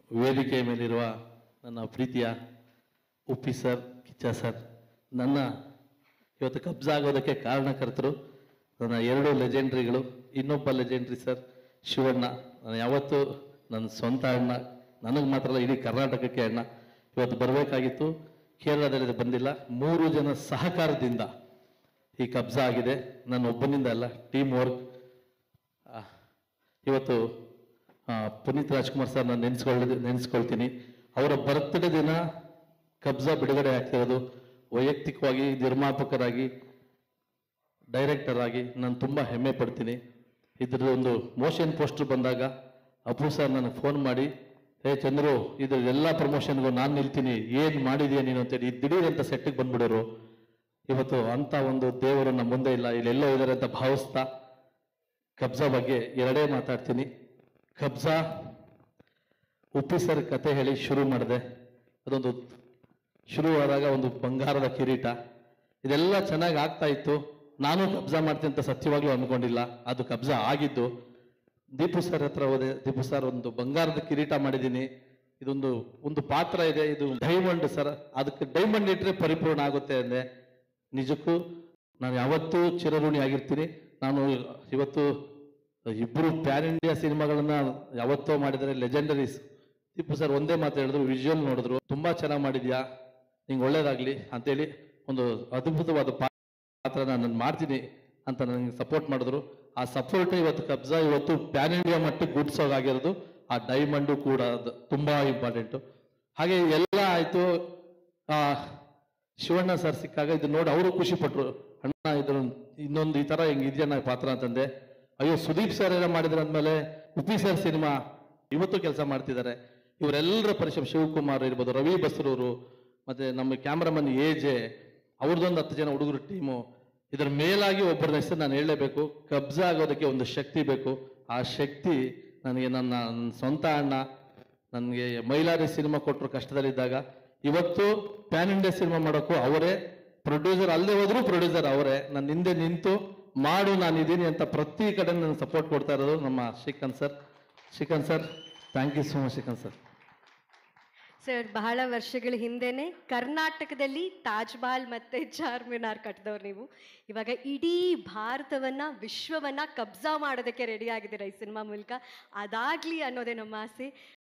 ವೇದಿಕೆಯ ಮೇಲಿರುವ ನನ್ನ ಪ್ರೀತಿಯ ಉಪ್ಪಿ ಸರ್ ಕಿಚ್ಚ ಸರ್ ನನ್ನ ಇವತ್ತು ಕಬ್ಜಾ ಆಗೋದಕ್ಕೆ ಕಾರಣಕರ್ತರು ನನ್ನ ಎರಡು ಲೆಜೆಂಡ್ರಿಗಳು ಇನ್ನೊಬ್ಬ ಲೆಜೆಂಡ್ರಿ ಸರ್ ಶಿವಣ್ಣ ನಾನು ಯಾವತ್ತೂ ನನ್ನ ಸ್ವಂತ ಅಣ್ಣ ನನಗೆ ಮಾತ್ರ ಅಲ್ಲ ಇಡೀ ಕರ್ನಾಟಕಕ್ಕೆ ಅಣ್ಣ ಇವತ್ತು ಬರಬೇಕಾಗಿತ್ತು ಕೇರಳದಲ್ಲಿ ಇದು ಬಂದಿಲ್ಲ ಮೂರು ಜನ ಸಹಕಾರದಿಂದ ಈ ಕಬ್ಜಾ ಆಗಿದೆ ನನ್ನ ಒಬ್ಬನಿಂದ ಅಲ್ಲ ಟೀಮ್ ವರ್ಕ್ ಇವತ್ತು ಆ, ಪುನೀತ್ ರಾಜ್ಕುಮಾರ್ ಸರ್ ನಾನು ನೆನೆಸ್ಕೊಳ್ಳ ನೆನೆಸ್ಕೊಳ್ತೀನಿ ಅವರ ಬರ್ತ್ಡೇ ದಿನ ಕಬ್ಜಾ ಬಿಡುಗಡೆ ಆಗ್ತಿರೋದು ವೈಯಕ್ತಿಕವಾಗಿ ನಿರ್ಮಾಪಕರಾಗಿ ಡೈರೆಕ್ಟರ್ ಆಗಿ ನಾನು ತುಂಬ ಹೆಮ್ಮೆ ಪಡ್ತೀನಿ ಇದ್ರ ಒಂದು ಮೋಷನ್ ಪೋಸ್ಟರ್ ಬಂದಾಗ ಅಪ್ಪು ಸರ್ ನನಗೆ ಫೋನ್ ಮಾಡಿ ಹೇ ಚಂದ್ರು ಇದ್ರ ಎಲ್ಲ ಪ್ರಮೋಷನ್ಗೂ ನಾನು ನಿಲ್ತೀನಿ ಏನು ಮಾಡಿದೀಯ ನೀನು ಅಂತೇಳಿ ದಿಢೀರ್ ಅಂತ ಸೆಟ್ಟಿಗೆ ಬಂದ್ಬಿಡೋರು ಇವತ್ತು ಅಂತ ಒಂದು ದೇವರು ನಮ್ಮ ಮುಂದೆ ಇಲ್ಲ ಇಲ್ಲೆಲ್ಲೋ ಇದ್ದಾರೆ ಅಂತ ಭಾವಿಸ್ತಾ ಕಬ್ಜಾ ಬಗ್ಗೆ ಎರಡೇ ಮಾತಾಡ್ತೀನಿ ಕಬ್ಜಾ ಉಪ್ಪಿ ಸರ್ ಕತೆ ಹೇಳಿ ಶುರು ಮಾಡಿದೆ ಅದೊಂದು ಶುರುವಾದಾಗ ಒಂದು ಬಂಗಾರದ ಕಿರೀಟ ಇದೆಲ್ಲ ಚೆನ್ನಾಗಿ ಆಗ್ತಾ ಇತ್ತು ನಾನು ಕಬ್ಜಾ ಮಾಡ್ತೀನಿ ಅಂತ ಸತ್ಯವಾಗ್ಲೂ ಅನ್ಕೊಂಡಿಲ್ಲ ಅದು ಕಬ್ಜಾ ಆಗಿದ್ದು ದೀಪು ಸರ್ ಹತ್ರ ಹೋದೆ ದೀಪು ಸರ್ ಒಂದು ಬಂಗಾರದ ಕಿರೀಟ ಮಾಡಿದ್ದೀನಿ ಇದೊಂದು ಒಂದು ಪಾತ್ರ ಇದೆ ಇದು ಡೈಮಂಡ್ ಸರ್ ಅದಕ್ಕೆ ಡೈಮಂಡ್ ಇಟ್ಟರೆ ಪರಿಪೂರ್ಣ ಆಗುತ್ತೆ ಅಂದೆ ನಿಜಕ್ಕೂ ನಾನು ಯಾವತ್ತೂ ಚಿರಋಣಿ ಆಗಿರ್ತೀನಿ ನಾನು ಇವತ್ತು ಇಬ್ಬರು ಪ್ಯಾನ್ ಇಂಡಿಯಾ ಸಿನಿಮಾಗಳನ್ನ ಯಾವತ್ತೋ ಮಾಡಿದರೆ ಲೆಜೆಂಡರೀಸ್ ಟಿಪ್ಪು ಸರ್ ಒಂದೇ ಮಾತು ಹೇಳಿದ್ರು ವಿಜುವಲ್ ನೋಡಿದ್ರು ತುಂಬಾ ಚೆನ್ನಾಗಿ ಮಾಡಿದ್ಯಾ ನಿಂಗೆ ಒಳ್ಳೇದಾಗ್ಲಿ ಅಂತೇಳಿ ಒಂದು ಅದ್ಭುತವಾದ ಪಾತ್ರ ನಾನು ಮಾಡ್ತೀನಿ ಅಂತ ನನಗೆ ಸಪೋರ್ಟ್ ಮಾಡಿದ್ರು ಆ ಸಪೋರ್ಟ್ ಇವತ್ತು ಕಬ್ಜಾ ಇವತ್ತು ಪ್ಯಾನ್ ಇಂಡಿಯಾ ಮಟ್ಟಕ್ಕೆ ಗುಡ್ಸೋಗಾಗಿರೋದು ಆ ಡೈಮಂಡು ಕೂಡ ಅದು ತುಂಬಾ ಇಂಪಾರ್ಟೆಂಟು ಹಾಗೆ ಎಲ್ಲ ಆಯ್ತು ಆ ಶಿವಣ್ಣ ಸರ್ ಸಿಕ್ಕಾಗ ಇದು ನೋಡಿ ಅವರು ಖುಷಿ ಪಟ್ರು ಅಣ್ಣ ಇದ್ರ ಇನ್ನೊಂದು ಈ ತರ ಹಿಂಗ್ ಇದೆಯಣ್ಣ ಪಾತ್ರ ಅಂತಂದೆ ಅಯ್ಯೋ ಸುದೀಪ್ ಸರ್ ಏನೋ ಮಾಡಿದ್ರು ಅಂದ್ಮೇಲೆ ಉಪ್ಪಿ ಸರ್ ಸಿನಿಮಾ ಇವತ್ತು ಕೆಲಸ ಮಾಡ್ತಿದ್ದಾರೆ ಇವರೆಲ್ಲರ ಪರಿಶ್ರಮ ಶಿವಕುಮಾರ್ ಇರ್ಬೋದು ರವಿ ಬಸ್ರೂರು ಮತ್ತೆ ನಮ್ಮ ಕ್ಯಾಮ್ರಾಮನ್ ಎಜೆ ಅವ್ರದ್ದೊಂದು ಹತ್ತು ಜನ ಹುಡುಗರು ಟೀಮು ಇದರ ಮೇಲಾಗಿ ಒಬ್ಬರ ಹೆಸರು ನಾನು ಹೇಳಲೇಬೇಕು ಕಬ್ಜಾ ಆಗೋದಕ್ಕೆ ಒಂದು ಶಕ್ತಿ ಬೇಕು ಆ ಶಕ್ತಿ ನನಗೆ ನನ್ನ ನನ್ನ ಸ್ವಂತ ಅಣ್ಣ ನನಗೆ ಮೈಲಾರಿ ಸಿನಿಮಾ ಕೊಟ್ಟರು ಕಷ್ಟದಲ್ಲಿದ್ದಾಗ ಇವತ್ತು ಪ್ಯಾನ್ ಇಂಡಿಯಾ ಸಿನಿಮಾ ಮಾಡೋಕ್ಕೂ ಅವರೇ ಪ್ರೊಡ್ಯೂಸರ್ ಅಲ್ಲದೆ ಹೋದ್ರು ಪ್ರೊಡ್ಯೂಸರ್ ಅವರೇ ನನ್ನ ಹಿಂದೆ ನಿಂತು ಮಾಡು ನಾನು ಇದ್ದೀನಿ ಅಂತ ಪ್ರತಿ ಕಡೆ ನನಗೆ ಸಪೋರ್ಟ್ ಕೊಡ್ತಾ ಇರೋದು ನಮ್ಮ Srikanth sir Srikanth sir thank you so much Srikanth sir sir ಬಹಳ ವರ್ಷಗಳ ಹಿಂದೆನೆ ಕರ್ನಾಟಕದಲ್ಲಿ ತಾಜ್ ಮಹಲ್ ಮತ್ತೆ ಚಾರ್ಮಿನಾರ್ ಕಟ್ಟಿದವ್ರು ನೀವು ಇವಾಗ ಇಡೀ ಭಾರತವನ್ನ ವಿಶ್ವವನ್ನ ಕಬ್ಜಾ ಮಾಡೋದಕ್ಕೆ ರೆಡಿ ಆಗಿದ್ದೀರಾ ಈ ಸಿನಿಮಾ ಮೂಲಕ ಅದಾಗ್ಲಿ ಅನ್ನೋದೇ ನಮ್ಮ ಆಸೆ